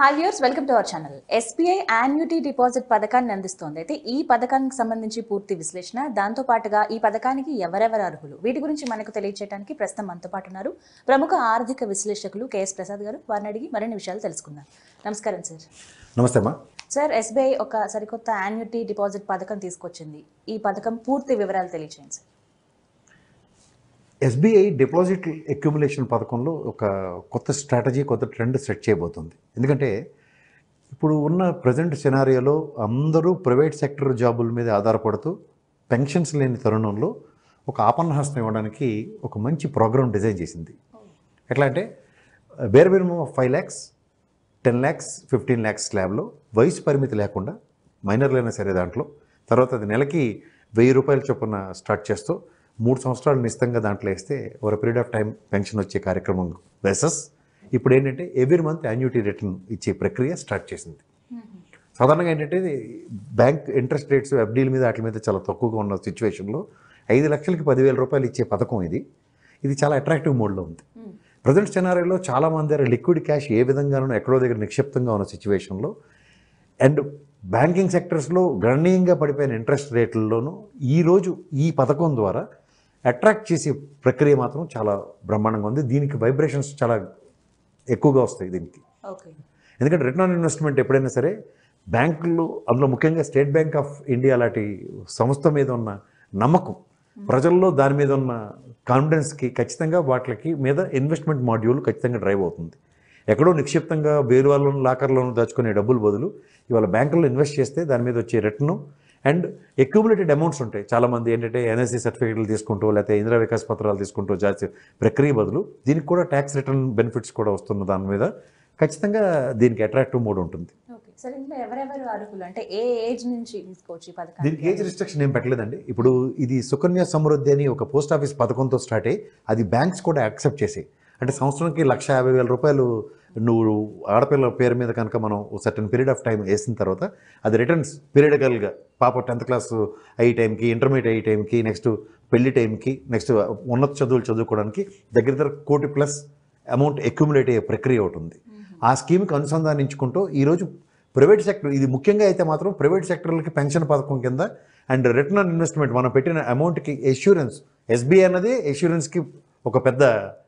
Hi viewers welcome to our channel SBI annuity deposit పథకాన్ని అందిస్తోంది అయితే ఈ పథకానికి సంబంధించి పూర్తి విశ్లేషణ దాంతో పాటుగా ఈ పథకానికి ఎవరెవరు అర్హులు వీటి గురించి మనకు తెలియచేయడానికి ప్రస్తుతం మనతో పాటు ఉన్నారు ప్రముఖ ఆర్థిక విశ్లేషకులు కేఎస్ ప్రసాద్ గారు వారిని అడిగి మరిన్ని విషయాలు తెలుసుకుందాం నమస్కారం సార్ నమస్తే అమ్మా సార్ ఎస్బీఐ ఒక సరికొత్త యాన్యుటీ డిపాజిట్ పథకం తీసుకొచ్చింది ఈ పథకం పూర్తి వివరాలు తెలియచేయండి సార్ ఎస్బీఐ డిపాజిట్ అక్యుములేషన్ పథకంలో ఒక కొత్త స్ట్రాటజీ కొత్త ట్రెండ్ సెట్ చేయబోతుంది ఎందుకంటే ఇప్పుడు ఉన్న ప్రజెంట్ సినారియోలో అందరూ ప్రైవేట్ సెక్టర్ జాబుల మీద ఆధారపడుతూ పెన్షన్స్ లేని తరుణంలో ఒక ఆపన్నహస్తం ఇవ్వడానికి ఒక మంచి ప్రోగ్రామ్ డిజైన్ చేసింది ఎట్లా అంటే bare minimum of five lakhs ten lakhs fifteen lakhs స్లాబ్లో వయసు పరిమితి లేకుండా మైనర్లైనా సరే దాంట్లో తర్వాత అది నెలకి వెయ్యి రూపాయల చొప్పున స్టార్ట్ చేస్తూ మూడు సంవత్సరాలు నిశ్చితంగా దాంట్లో వేస్తే ఒక పీరియడ్ ఆఫ్ టైం పెన్షన్ వచ్చే కార్యక్రమం బేసస్ ఇప్పుడు ఏంటంటే ఎవ్రీ మంత్ యాన్యుటీ రిటర్న్ ఇచ్చే ప్రక్రియ స్టార్ట్ చేసింది సాధారణంగా ఏంటంటే ఇది బ్యాంక్ ఇంట్రెస్ట్ రేట్స్ ఎఫ్డీల మీద వాటి మీద చాలా తక్కువగా ఉన్న సిచ్యువేషన్లో ఐదు లక్షలకి పదివేల రూపాయలు ఇచ్చే పథకం ఇది ఇది చాలా అట్రాక్టివ్ మోడ్లో ఉంది ప్రజెంట్ సినారీలో చాలా మంది దగ్గర లిక్విడ్ క్యాష్ ఏ విధంగానూ ఎక్కడో దగ్గర నిక్షిప్తంగా ఉన్న సిచ్యువేషన్లో అండ్ బ్యాంకింగ్ సెక్టర్స్లో గణనీయంగా పడిపోయిన ఇంట్రెస్ట్ రేట్లలోనూ ఈరోజు ఈ పథకం ద్వారా అట్రాక్ట్ చేసే ప్రక్రియ మాత్రం చాలా బ్రహ్మాండంగా ఉంది దీనికి వైబ్రేషన్స్ చాలా ఎక్కువగా వస్తాయి దీనికి ఓకే ఎందుకంటే రిటర్న్ ఆన్ ఇన్వెస్ట్మెంట్ ఎప్పుడైనా సరే బ్యాంకులు అందులో ముఖ్యంగా స్టేట్ బ్యాంక్ ఆఫ్ ఇండియా లాంటి సంస్థ మీద ఉన్న నమ్మకం ప్రజల్లో దాని మీద ఉన్న కాన్ఫిడెన్స్కి ఖచ్చితంగా వాటికి మీద ఇన్వెస్ట్మెంట్ మాడ్యూల్ ఖచ్చితంగా డ్రైవ్ అవుతుంది ఎక్కడో నిక్షిప్తంగా బేరువాళ్ళను లాకర్లను దాచుకునే డబ్బులు బదులు ఇవాళ బ్యాంకుల్లో ఇన్వెస్ట్ చేస్తే దాని మీద వచ్చే రిటర్ను అండ్ అక్యూములేటెడ్ అమౌంట్స్ ఉంటాయి చాలామంది ఏంటంటే ఎన్ఎస్సీ సర్టిఫికేట్లు తీసుకుంటూ లేకపోతే ఇందిరా వికాస్ పత్రాలు తీసుకుంటూ చేసే ప్రక్రియ బదులు దీనికి కూడా ట్యాక్స్ రిటర్న్ బెనిఫిట్స్ కూడా వస్తున్న దాని మీద ఖచ్చితంగా దీనికి అట్రాక్టివ్ మోడ్ ఉంటుంది ఓకే సార్ ఇందులో ఎవరెవరు అర్హులు అంటే ఏ ఏజ్ నుంచి తీసుకోవచ్చు ఈ పథకాన్ని దీనికి ఏజ్ రిస్ట్రిక్షన్ ఏం పెట్టలేదండి ఇప్పుడు ఇది సుకన్య సమృద్ధి అని ఒక పోస్ట్ ఆఫీస్ పథకంతో స్టార్ట్ అయ్యి అది బ్యాంక్స్ కూడా యాక్సెప్ట్ చేసాయి అంటే సంవత్సరానికి లక్ష యాభై వేల రూపాయలు నువ్వు ఆడపిల్ల పేరు మీద కనుక మనం సర్టన్ పీరియడ్ ఆఫ్ టైం వేసిన తర్వాత అది రిటర్న్స్ పీరియడికల్గా పాప టెన్త్ క్లాస్ అయ్యే టైంకి ఇంటర్మీడియట్ అయ్యే టైంకి నెక్స్ట్ పెళ్లి టైంకి నెక్స్ట్ ఉన్నత చదువులు చదువుకోవడానికి దగ్గర దగ్గర కోటి ప్లస్ అమౌంట్ అక్యుములేట్ అయ్యే ప్రక్రియ ఒకటి ఉంది ఆ స్కీమ్కి అనుసంధానించుకుంటూ ఈరోజు ప్రైవేట్ సెక్టర్ ఇది ముఖ్యంగా అయితే మాత్రం ప్రైవేట్ సెక్టర్లకి పెన్షన్ పథకం కింద అండ్ రిటర్న్ ఆన్ ఇన్వెస్ట్మెంట్ మనం పెట్టిన అమౌంట్కి ఎష్యూరెన్స్ ఎస్బీఐ అన్నది ఎష్యూరెన్స్కి ఒక పెద్ద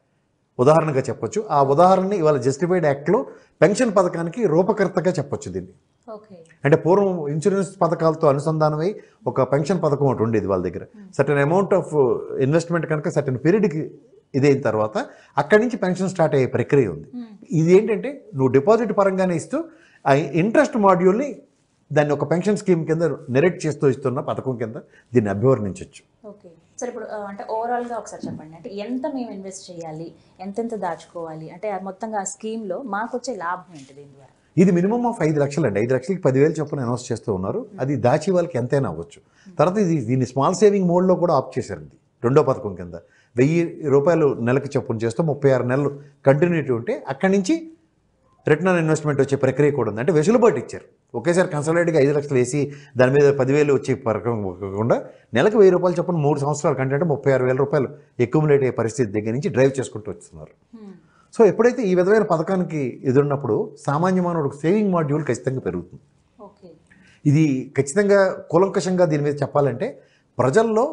ఉదాహరణగా చెప్పొచ్చు ఆ ఉదాహరణని ఇవాళ జస్టిఫైడ్ యాక్ట్లో పెన్షన్ పథకానికి రూపకర్తగా చెప్పొచ్చు దీన్ని ఓకే అంటే పూర్వం ఇన్సూరెన్స్ పథకాలతో అనుసంధానమై ఒక పెన్షన్ పథకం ఒకటి ఉండేది వాళ్ళ దగ్గర సర్టన్ అమౌంట్ ఆఫ్ ఇన్వెస్ట్మెంట్ కనుక సర్టన్ పీరియడ్కి ఇదైన తర్వాత అక్కడి నుంచి పెన్షన్ స్టార్ట్ అయ్యే ప్రక్రియ ఉంది ఇది ఏంటంటే నువ్వు డిపాజిట్ పరంగానే ఇస్తూ ఆ ఇంట్రెస్ట్ మాడ్యూల్ని దాన్ని ఒక పెన్షన్ స్కీమ్ కింద నెరెక్ట్ చేస్తూ ఇస్తున్న పథకం కింద దీన్ని అభివర్ణించవచ్చు ఓకే సార్ ఇప్పుడు ఆ, అంటే ఓవరాల్గా ఒకసారి చెప్పండి అంటే ఎంత మేము ఇన్వెస్ట్ చేయాలి ఎంతెంత దాచుకోవాలి అంటే ఆ మొత్తంగా ఆ స్కీమ్లో మాకు వచ్చే లాభం ఏంటి దీని ద్వారా ఇది మినిమం ఆఫ్ ఐదు లక్షలు అండి ఐదు లక్షలకి పదివేలు చొప్పున అనౌన్స్ చేస్తూ ఉన్నారు అది దాచి వాళ్ళకి ఎంతైనా అవ్వచ్చు తర్వాత ఇది దీన్ని స్మాల్ సేవింగ్ మోడ్లో కూడా ఆప్ చేశారు ఇది రెండో పథకం కింద వెయ్యి రూపాయలు నెలకి చొప్పున చేస్తూ ముప్పై ఆరు నెలలు కంటిన్యూటీ ఉంటే అక్కడి నుంచి రిటర్న్ ఆన్ ఇన్వెస్ట్మెంట్ వచ్చే ప్రక్రియ కూడా ఉంది అంటే వెసులుబాటు ఇచ్చారు ఒకేసారి కన్సల్టేట్గా ఐదు లక్షలు వేసి దాని మీద పదివేలు వచ్చే పథకం కాకుండా నెలకు వెయ్యి రూపాయలు చొప్పున మూడు సంవత్సరాల కంటే అంటే ముప్పై ఆరు వేల రూపాయలు ఎక్యుములేట్ అయ్యే పరిస్థితి దగ్గర నుంచి డ్రైవ్ చేసుకుంటూ వస్తున్నారు సో ఎప్పుడైతే ఈ విధమైన పథకానికి ఎదురున్నప్పుడు సామాన్య మానవుడికి సేవింగ్ మాడ్యూల్ ఖచ్చితంగా పెరుగుతుంది ఓకే ఇది ఖచ్చితంగా కూలంకషంగా దీని మీద చెప్పాలంటే ప్రజల్లో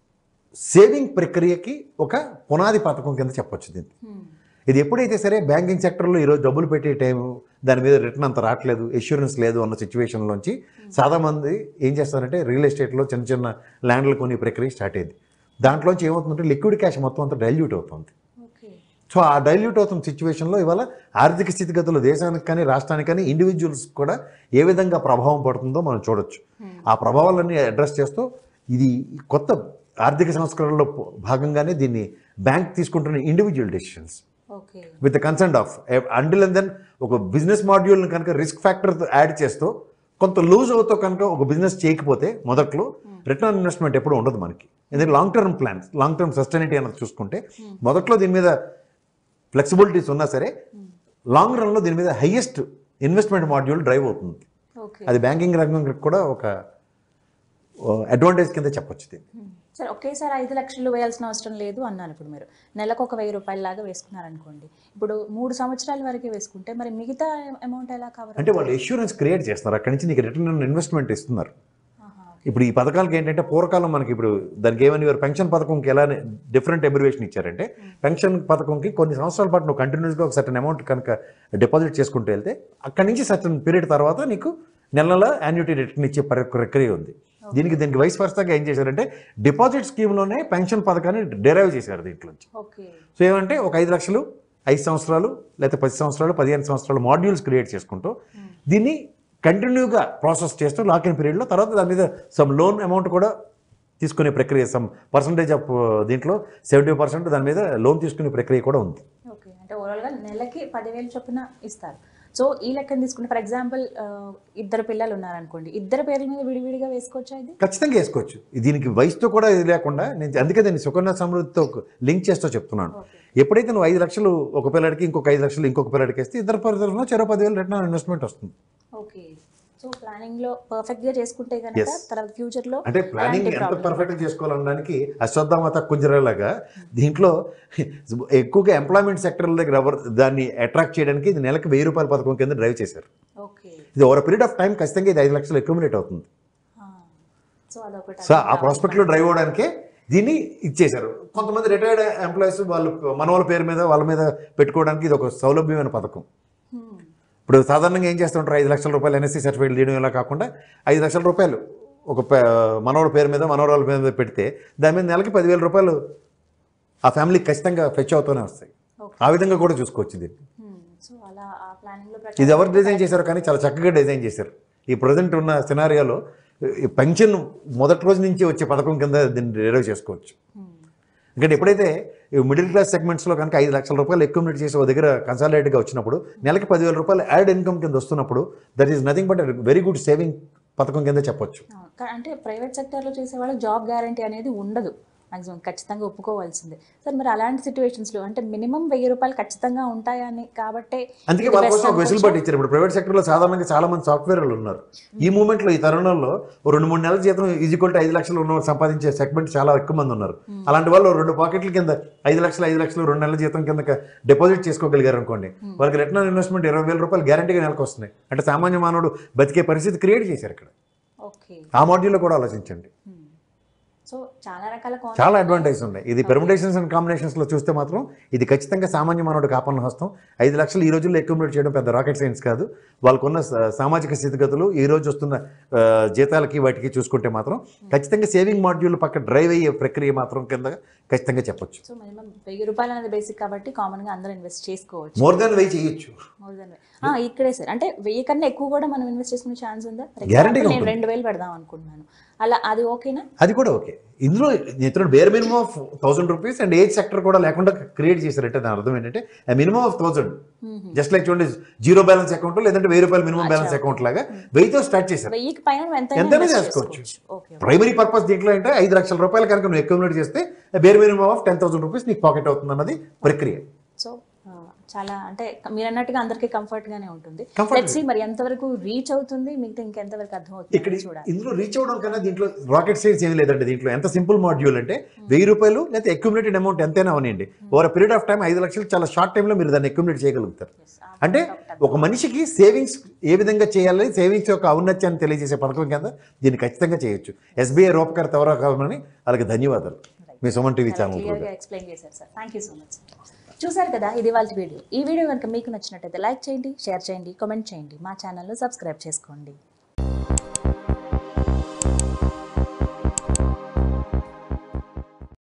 సేవింగ్ ప్రక్రియకి ఒక పునాది పథకం కింద చెప్పొచ్చు దీన్ని ఇది ఎప్పుడైతే సరే బ్యాంకింగ్ సెక్టర్లో ఈరోజు డబ్బులు పెట్టే టైం దాని మీద రిటర్న్ అంత రావట్లేదు ఇన్సూరెన్స్ లేదు అన్న సిచ్యువేషన్లోంచి చాలా మంది ఏం చేస్తారంటే రియల్ ఎస్టేట్లో చిన్న చిన్న ల్యాండ్లు కొనే ప్రక్రియ స్టార్ట్ అయింది దాంట్లోంచి ఏమవుతుందంటే లిక్విడ్ క్యాష్ మొత్తం అంతా డైల్యూట్ అవుతుంది ఓకే సో ఆ డైల్యూట్ అవుతున్న సిచ్యువేషన్లో ఇవాళ ఆర్థిక స్థితిగతులు దేశానికి కానీ రాష్ట్రానికి కానీ ఇండివిజువల్స్ కూడా ఏ విధంగా ప్రభావం పడుతుందో మనం చూడొచ్చు ఆ ప్రభావాలన్నీ అడ్రస్ చేస్తూ ఇది కొత్త ఆర్థిక సంస్కరణలో భాగంగానే దీన్ని బ్యాంక్ తీసుకుంటున్న individual decisions okay with the concern of అండిల్ అండ్ దెన్ ఒక బిజినెస్ మాడ్యూల్ని కనుక రిస్క్ ఫ్యాక్టర్ యాడ్ చేస్తూ కొంత లూజ్ అవుతూ కనుక ఒక బిజినెస్ చేయకపోతే మొదట్లో రిటర్న్ ఆన్ ఇన్వెస్ట్మెంట్ ఎప్పుడు ఉండదు మనకి ఎందుకంటే long term plans long term sustainability అన్నది చూసుకుంటే మొదట్లో దీని మీద ఫ్లెక్సిబిలిటీస్ ఉన్నా సరే లాంగ్ రన్లో దీని మీద హైయెస్ట్ ఇన్వెస్ట్మెంట్ మాడ్యూల్ డ్రైవ్ అవుతుంది ఓకే అది బ్యాంకింగ్ రంగం కూడా ఒక అడ్వాంటేజ్ కింద చెప్పొచ్చు దీన్ని సరే ఒకేసారి ఐదు లక్షలు వేయాల్సిన అవసరం లేదు అన్నారు ఇప్పుడు మీరు నెలకు ఒక వెయ్యి రూపాయల లాగా వేసుకున్నారనుకోండి ఇప్పుడు మూడు సంవత్సరాల వరకే వేసుకుంటే మరి మిగతా అమౌంట్ ఎలా కవర్ అంటే వాళ్ళు ఇన్సూరెన్స్ క్రియేట్ చేస్తున్నారు అక్కడి నుంచి నీకు రిటర్న్ ఇన్వెస్ట్మెంట్ ఇస్తున్నారు ఇప్పుడు ఈ పథకాలకి ఏంటంటే పూర్వకాలం మనకి ఇప్పుడు దానికి ఏమని వారు పెన్షన్ పథకంకి ఎలా డిఫరెంట్ ఎబ్రివేషన్ ఇచ్చారంటే పెన్షన్ పథకంకి కొన్ని సంవత్సరాల పాటు నువ్వు కంటిన్యూస్గా ఒక సర్టన్ అమౌంట్ కనుక డిపాజిట్ చేసుకుంటూ వెళ్తే అక్కడి నుంచి సర్టన్ పీరియడ్ తర్వాత నీకు నెల నెల యాన్యుటీ రిటర్న్ ఇచ్చే ప్ర- ప్రక్రియ ఉంది దీనికి దీనికి వయసు వరుసగా ఏం చేశారంటే డిపాజిట్ స్కీమ్లోనే పెన్షన్ పథకాన్ని డెరైవ్ చేశారు దీంట్లోంచి ఓకే సో ఏమంటే ఒక ఐదు లక్షలు ఐదు సంవత్సరాలు లేకపోతే పది సంవత్సరాలు పదిహేను సంవత్సరాలు మాడ్యూల్స్ క్రియేట్ చేసుకుంటూ దీన్ని కంటిన్యూగా ప్రాసెస్ చేస్తూ లాక్ ఇన్ పీరియడ్లో తర్వాత దాని మీద సమ్ లోన్ అమౌంట్ కూడా తీసుకునే ప్రక్రియ సమ్ పర్సంటేజ్ ఆఫ్ దీంట్లో సెవెంటీ పర్సెంట్ దాని మీద లోన్ తీసుకునే ప్రక్రియ కూడా ఉంది ఓకే అంటే ఓవరాల్గా నెలకి పదివేలు చొప్పున ఇస్తారు సో ఈ లెక్కన తీసుకుంటే ఫర్ ఎగ్జాంపుల్ ఇద్దరు పిల్లలు ఉన్నారనుకోండి ఇద్దరు పేర్ల మీద విడివిడిగా వేసుకోవచ్చా ఇది ఖచ్చితంగా వేసుకోవచ్చు దీనికి వయసుతో కూడా ఇది లేకుండా నేను అందుకే దీన్ని సుకన్య సమృద్ధితో లింక్ చేస్తూ చెప్తున్నాను ఎప్పుడైతే నువ్వు ఐదు లక్షలు ఒక పిల్లడికి ఇంకొక ఐదు లక్షలు ఇంకొక పిల్లడికి వేస్తే ఇద్దరు పరిధిలో చెరో పదివేలు రిటర్న్ ఇన్వెస్ట్మెంట్ వస్తుంది ఓకే సో ప్లానింగ్ లో పర్ఫెక్ట్ గా చేసుకుంటే కనుక తర్వాత ఫ్యూచర్ లో అంటే ప్లానింగ్ ఎంత పర్ఫెక్ట్గా చేసుకోవాలనడానికి అశ్వత్థామత కుంజరలాగా దీంట్లో ఎక్కువగా ఎంప్లాయ్మెంట్ సెక్టర్ దగ్గర ఎవరు దాన్ని అట్రాక్ట్ చేయడానికి ఇది నెలకు వెయ్యి రూపాయల పథకం కింద డ్రైవ్ చేశారు ఓకే ఇది ఓవర్ పీరియడ్ ఆఫ్ టైం ఖచ్చితంగా ఇది ఐదు లక్షలు అక్యుములేట్ అవుతుంది సో అదొకటి సో ఆ ప్రాస్పెక్ట్లో డ్రైవ్ అవడానికే దీన్ని ఇచ్చేశారు కొంతమంది రిటైర్డ్ ఎంప్లాయీస్ వాళ్ళు మన వాళ్ళ పేరు మీద వాళ్ళ మీద పెట్టుకోవడానికి ఇది ఒక సౌలభ్యమైన పథకం Hmm. ఇప్పుడు సాధారణంగా ఏం చేస్తుంటారు ఐదు లక్షల రూపాయలు ఎన్ఎస్సీ సర్టిఫికేట్ తీయడం ఇలా కాకుండా ఐదు లక్షల రూపాయలు ఒక పే- మనవడి పేరు మీద మనవరాల పేరు మీద పెడితే దాని మీద నెలకి పదివేల రూపాయలు ఆ ఫ్యామిలీకి ఖచ్చితంగా ఫెచ్ అవుతూనే వస్తాయి Okay. ఆ విధంగా కూడా చూసుకోవచ్చు దీన్ని సో అలా ఆ ప్లానింగ్ లో ఇది ఎవరు డిజైన్ చేశారో కానీ చాలా చక్కగా డిజైన్ చేశారు ఈ ప్రజెంట్ ఉన్న సినారియాలో ఈ పెన్షన్ మొదటి రోజు నుంచి వచ్చే పథకం కింద దీన్ని డెరైవ్ చేసుకోవచ్చు ఎందుకంటే ఎప్పుడైతే ఈ మిడిల్ క్లాస్ సెగ్మెంట్స్లో కనుక ఐదు లక్షల రూపాయలు అక్యుమిలేట్ చేసి ఒక దగ్గర కన్సాలిడేట్గా వచ్చినప్పుడు నెలకి పదివేల రూపాయలు యాడ్ ఇన్కమ్ కింద వస్తున్నప్పుడు that is nothing but very good saving పథకం కింద చెప్పొచ్చు అంటే ప్రైవేట్ సెక్టర్ లో చేసే వాళ్ళకి జాబ్ గ్యారంటీ అనేది ఉండదు మాక్సిమం ఖచ్చితంగా ఒప్పుకోవాల్సిందే సార్ మరి అలాంటి సిచ్యువేషన్స్ లో అంటే మినిమం వెయ్యి రూపాయలు ఖచ్చితంగా ఉంటాయని కాబట్టే అందుకే ఇది వాళ్ళ best కోసం ఒక వెసులుబాటు ఇచ్చారు ఇప్పుడు ప్రైవేట్ సెక్టర్లో సాధారణంగా చాలా మంది సాఫ్ట్వేర్ వాళ్ళు ఉన్నారు ఈ మూమెంట్లో ఈ తరుణంలో ఓ రెండు మూడు నెలల జీతం ఈజీక్వల్ ఐదు లక్షలు ఉన్న వాళ్ళు సంపాదించే సెగ్మెంట్ చాలా ఎక్కువ మంది ఉన్నారు అలాంటి వాళ్ళు రెండు పాకెట్ల కింద ఐదు లక్షలు ఐదు లక్షలు రెండు నెలల జీతం కింద డిపాజిట్ చేసుకోగలిగారు అనుకోండి వాళ్ళకి రిటర్న్ ఇన్వెస్ట్మెంట్ ఇరవై వేల రూపాయలు గ్యారంటీగా నెలకు వస్తున్నాయి అంటే సామాన్య మానవుడు బతికే పరిస్థితి క్రియేట్ చేశారు ఇక్కడ ఓకే ఆ మాడ్యూల్లో కూడా ఆలోచించండి సో చాలా రకాల con- చాలా అడ్వాంటేజెస్ ఉన్నాయి ఇది పెర్మిటేషన్స్ అండ్ కాంబినేషన్స్లో చూస్తే మాత్రం ఇది ఖచ్చితంగా సామాన్య మానవుడు కాపాలన హస్తం ఐదు లక్షలు ఈ రోజుల్లో అక్యుములేట్ చేయడం పెద్ద రాకెట్ సైన్స్ కాదు వాళ్ళకున్న స- సామాజిక స్థితిగతులు ఈ రోజు వస్తున్న ఆ, జీతాలకి వాటికి చూసుకుంటే మాత్రం ఖచ్చితంగా సేవింగ్ మాడ్యూల్ పక్క డ్రైవ్ అయ్యే ప్రక్రియ మాత్రం కింద ఖచ్చితంగా చెప్పొచ్చు సో మినిమం వెయ్యి రూపాయలు అనేది బేసిక్ కాబట్టి కామన్ గా అందరూ ఇన్వెస్ట్ చేసుకోవచ్చు మోర్ దాన్ వెయ్యి చేయొచ్చు మోర్ దెన్ ఇక్కడే సార్ అంటే వెయ్యి కన్నా ఎక్కువ కూడా మనం ఇన్వెస్ట్ చేసుకునే ఛాన్స్ ఉందా For Guarantee example, గా నేను ఉంటుంది. రెండు వేలు పెడదాం అనుకుంటున్నాను అలా అది ఓకేనా అది కూడా ఓకే ఇందులో నేను bare minimum of thousand rupees and age sector కూడా లేకుండా క్రియేట్ చేశారంటే దాని అర్థం ఏంటంటే minimum of thousand just like చూడండి జీరో బ్యాలెన్స్ అకౌంట్ లేదంటే వెయ్యి రూపాయలు మినిమం బ్యాలెన్స్ అకౌంట్ లాగా వెయ్యితో స్టార్ట్ చేశారు వెయ్యికి పైన నువ్వు ఎంత ఎంతైనా చేసుకోవచ్చు ఓకే ప్రైమరీ పర్పస్ దీంట్లో అంటే ఐదు లక్షల రూపాయలు కనుక నువ్వు అక్యుములేట్ చేస్తే bare minimum of ten thousand rupees నీకు పాకెట్ అవుతుంది అన్నది ప్రక్రియ సో ఆ, చాలా అంటే మీరు అన్నట్టుగా అందరికీ కంఫర్ట్ గానే ఉంటుంది Comfort లెట్స్ మరి ఎంతవరకు రీచ్ అవుతుంది మిగతా ఇంకెంతవరకు అర్థం ఇక్కడ అవుతుంది చూడాలి ఇందులో రీచ్ అవడం కన్నా దీంట్లో రాకెట్ సైన్స్ ఏమీ లేదండి దీంట్లో ఎంత సింపుల్ మాడ్యూల్ అంటే వెయ్యి రూపాయలు లేకపోతే అక్యుములేటెడ్ అమౌంట్ ఎంతైనా అవనండి ఓవర్ పీరియడ్ ఆఫ్ టైం ఐదు లక్షలు చాలా షార్ట్ టైంలో మీరు దాన్ని అక్యుములేట్ చేయగలుగుతారు అంటే ఒక మనిషికి సేవింగ్స్ ఏ విధంగా చేయాలి సేవింగ్స్ యొక్క ఔన్నత్యాన్ని తెలియజేసే పథకం కింద దీన్ని ఖచ్చితంగా చేయొచ్చు ఎస్బీఐ రూపకర్త ఎవరో కావాలని వాళ్ళకి ధన్యవాదాలు మీ సుమన్ టీవీ ఛానల్ క్లియర్ గా ఎక్స్ప్లెయిన్ చేశారు sir thank you so much చూసారు కదా ఇది వాళ్ళ వీడియో ఈ వీడియో కనుక మీకు నచ్చినట్టయితే లైక్ చేయండి షేర్ చేయండి కామెంట్ చేయండి మా ఛానల్ను సబ్స్క్రైబ్ చేసుకోండి